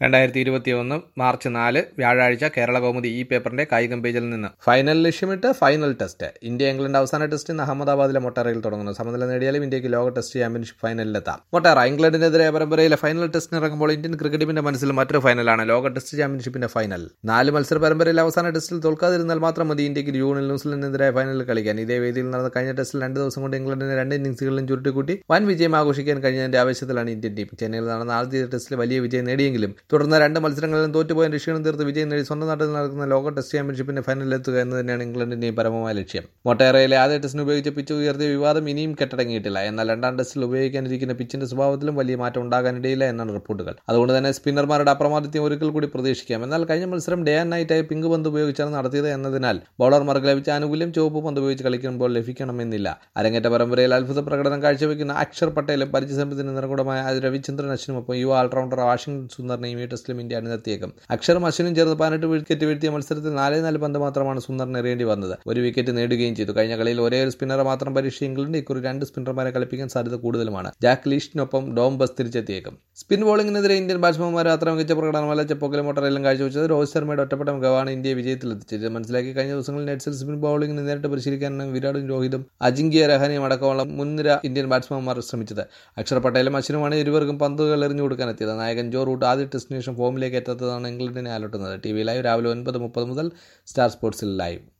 രണ്ടായിരത്തി ഇരുപത്തി ഒന്ന് മാർച്ച് നാല് വ്യാഴാഴ്ച കേരള കൗമുദി ഈ പേപ്പറിന്റെ കായികം പേജിൽ നിന്ന് ഫൈനൽ ലക്ഷ്യമിട്ട് ഫൈനൽ ടെസ്റ്റ് ഇന്ത്യ ഇംഗ്ലണ്ട് അവസാന ടെസ്റ്റ് ഇന്ന് അഹമ്മദാബാദിലെ മൊട്ടേറയിൽ തുടങ്ങുന്നു സമനില നേടിയാലും ഇന്ത്യക്ക് ലോക ടെസ്റ്റ് ചാമ്പ്യൻഷിപ്പ് ഫൈനലിലെത്താം മൊട്ടേറ ഇംഗ്ലണ്ടിനെതിരെ പരമ്പരയിലെ ഫൈനൽ ടെസ്റ്റിന് ഇറങ്ങുമ്പോൾ ഇന്ത്യൻ ക്രിക്കറ്റ് ടീമിന്റെ മനസ്സിൽ മറ്റൊരു ഫൈനലാണ് ലോക ടെസ്റ്റ് ചാമ്പ്യൻഷിപ്പിന്റെ ഫൈനൽ നാല് മത്സര പരമ്പരയിൽ അവസാന ടെസ്റ്റിൽ തോൽക്കാതിരുന്നാൽ മാത്രം മതി ഇന്ത്യക്ക് ജൂണിൽ ന്യൂസിലൻഡിനെതിരെ ഫൈനലിൽ കളിക്കാൻ ഇതേ വേദിയിൽ നടന്ന കഴിഞ്ഞ ടെസ്റ്റിൽ രണ്ട് ദിവസം കൊണ്ട് ഇംഗ്ലണ്ടിനെ രണ്ട് ഇന്നിംഗ്സുകളിലും ചുരുട്ടിക്കൂട്ടി വൻ വിജയം ആഘോഷിക്കാൻ കഴിഞ്ഞതിന്റെ ആവശ്യത്തിലാണ് ഇന്ത്യൻ ടീം ചെന്നൈയിൽ നടന്ന ആദ്യ ടെസ്റ്റിൽ വലിയ വിജയം നേടിയെങ്കിലും തുടർന്ന് രണ്ട് മത്സരങ്ങളിലും തോറ്റുപോയ ക്ഷീണം തീർത്ത് വിജയം നേടി സ്വന്തം നാട്ടിൽ നടക്കുന്ന ലോക ടെസ്റ്റ് ചാമ്പ്യൻഷിപ്പിന്റെ ഫൈനലിൽ എത്തുക എന്ന് തന്നെയാണ് ഇംഗ്ലണ്ടിന്റെയും പരമമായ ലക്ഷ്യം മൊട്ടേറയിലെ ആദ്യ ടെസ്റ്റിന് ഉപയോഗിച്ച പിച്ച് ഉയർത്തിയ വിവാദം ഇനിയും കെട്ടടങ്ങിയിട്ടില്ല എന്നാൽ രണ്ടാം ടെസ്റ്റിൽ ഉപയോഗിക്കാനിരിക്കുന്ന പിച്ചിന്റെ സ്വഭാവത്തിലും വലിയ മാറ്റം ഉണ്ടാകാനിടയില്ല എന്നാണ് റിപ്പോർട്ടുകൾ അതുകൊണ്ട് തന്നെ സ്പിന്നർമാരുടെ അപ്രമാദിത്യം ഒരിക്കൽ കൂടി പ്രതീക്ഷിക്കാം എന്നാൽ കഴിഞ്ഞ മത്സരം ഡേ ആൻഡ് നൈറ്റായി പിങ്ക് പന്ത് ഉപയോഗിച്ചാണ് നടത്തിയത് എന്നതിനാൽ ബൗളർമാർക്ക് ലഭിച്ച ആനുകൂല്യം ചുവപ്പ് പന്ത് ഉപയോഗിച്ച് കളിക്കുമ്പോൾ ലഭിക്കണമെന്നില്ല അരങ്ങേറ്റ പരമ്പരയിൽ അത്ഭുത പ്രകടനം കാഴ്ചവെക്കുന്ന അക്ഷർ പട്ടേലും പരിചയസമ്പത്തിന് നിറകുടമായ രവിചന്ദ്രൻ അശ്വിനുമൊപ്പം യുവ ഓൾറൗണ്ടർ വാഷിംഗ്ടൺ സുന്ദറിനെയും ഈ ടെസ്റ്റിലും ഇന്ത്യ അണിനിർത്തിയേക്കും അക്ഷറും അശ്വിനും ചേർന്ന് പതിനെട്ട് വിക്കറ്റ് വീഴ്ത്തിയ മത്സരത്തിൽ നാല് നാല് പന്ത് മാത്രമാണ് സുന്ദറിന് എറിയേണ്ടി വന്നത് ഒരു വിക്കറ്റ് നേടുകയും ചെയ്തു കഴിഞ്ഞ കളിയിൽ ഒരേ ഒരു സ്പിന്നറെ മാത്രം പരീക്ഷിച്ച ഇംഗ്ലണ്ട് ഇക്കുറി രണ്ട് സ്പിന്നർമാരെ കളിപ്പിക്കാൻ സാധ്യത കൂടുതലുമാണ് ജാക്ക് ലീഷിനൊപ്പം ഡോം ബസ് തിരിച്ചെത്തിയേക്കും സ്പിൻ ബോളിംഗിനെതിരെ ഇന്ത്യൻ ബാറ്റ്സ്മാൻമാർ അത്ര മികച്ച പ്രകടനമല്ല ചെപ്പോക്കിലെ മോട്ടറെല്ലാം കാഴ്ചവെച്ചത് രോഹിത് ശർമ്മയുടെ ഒറ്റപ്പെട്ട മികവാണ് ഇന്ത്യയെ വിജയത്തിലെത്തിച്ചത് മനസ്സിലാക്കി കഴിഞ്ഞ ദിവസങ്ങളിൽ നെറ്റ്സിൽ സ്പിൻ ബോളിംഗിന് നേരിട്ട് പരിശീലിക്കാനാണ് വിരാടും രോഹിതും അജിങ്ക്യ രഹാനെയും അടക്കമുള്ള മുൻനിര ഇന്ത്യൻ ബാറ്റ്സ്മാൻമാർ ശ്രമിച്ചത് അക്ഷർ പട്ടേലും അശ്വിനുമാണ് ഇരുവർക്കും പന്തുകൾ എറിഞ്ഞു കൊടുക്കാനെത്തിയത് നായകൻ ജോ റൂട്ട് ആദ്യ ടെസ്റ്റിന് ശേഷം ഫോമിലേക്ക് എത്താത്തതാണ് ഇംഗ്ലണ്ടിനെ അലട്ടുന്നത് ടി വി ലൈവ് രാവിലെ ഒൻപത് മുപ്പത് മുതൽ സ്റ്റാർ സ്പോർട്സിൽ ലൈവ്